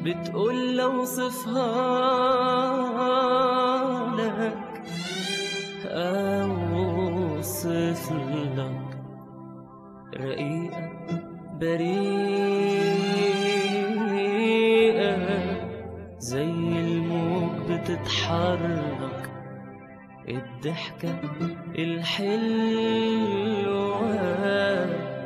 بتقول لو صفها لك أوصف لك رقيقة بريئة زي الموج بتتحرك الضحكة الحلوة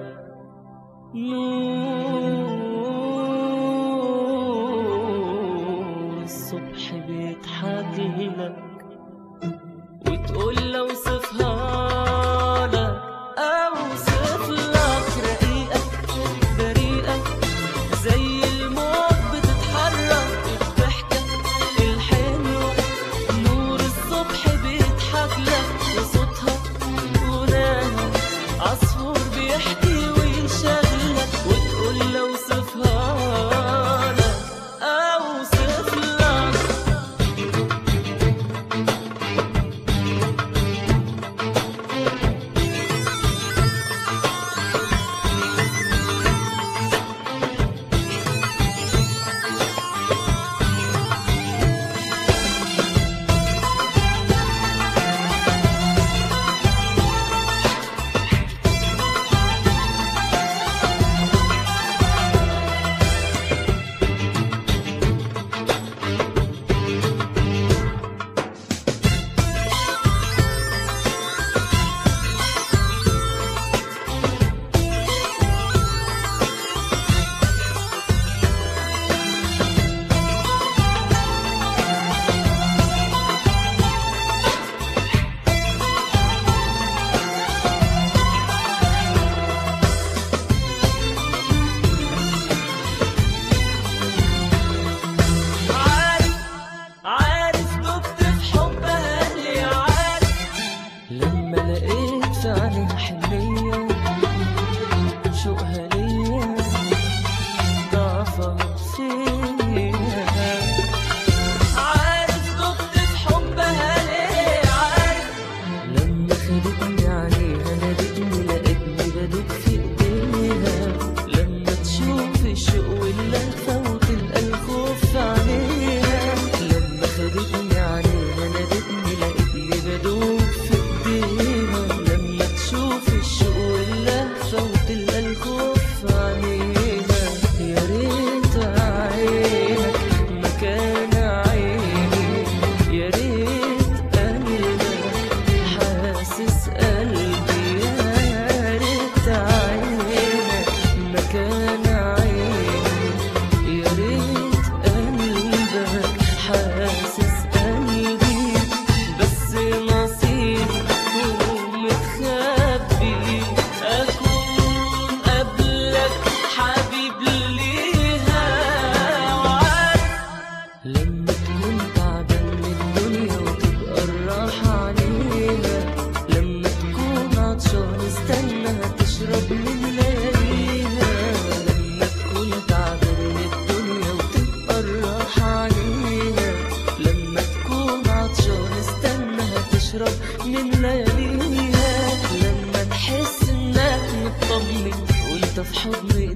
نور الصبح بيضحك لك وتقول لو صفها لك أوصف لك رقيقة بريئة زي الموج بتتحرك الضحكة الحلوة نور الصبح بيضحك لك وصوتها غناها عصفور بيحكي وينشغلك وتقول لو صفها لك أوصف لك عارف عارف دبت في حبها اللي عارف لما لقيت في عينيها حنية شوقها ليا ضعفها فيا عارف دبت في حبها ليه عارف لما خدتني عليها نادتني لقيتني بدوب في ايديها لما تشوف الشوق واللهفة وتلقى الخوف في عينيها لما خدتني عليها نادتني لقيتني بدوب في ايديها لما تشوف الشوق واللهفة وتلقى الخوف في عينيها يا ريت عينك مكان عيني يا ريت قلبك حاسس قلبي يا ريت عينك مكان عيني يا ريت قلبك حاسس قلبي بس نصيبي ومتخبي أكون قبلك حبيب ليها وعارف لما تكون تعبان من الدنيا وتبقى الراحة عليها لما تكون عطشان استنى تشرب من لياليها لما تكون تعبان من الدنيا وتبقى الراحة عليها لما تكون عطشان استنى تشرب من لياليها لما تحس انك مطمن وانت في حضن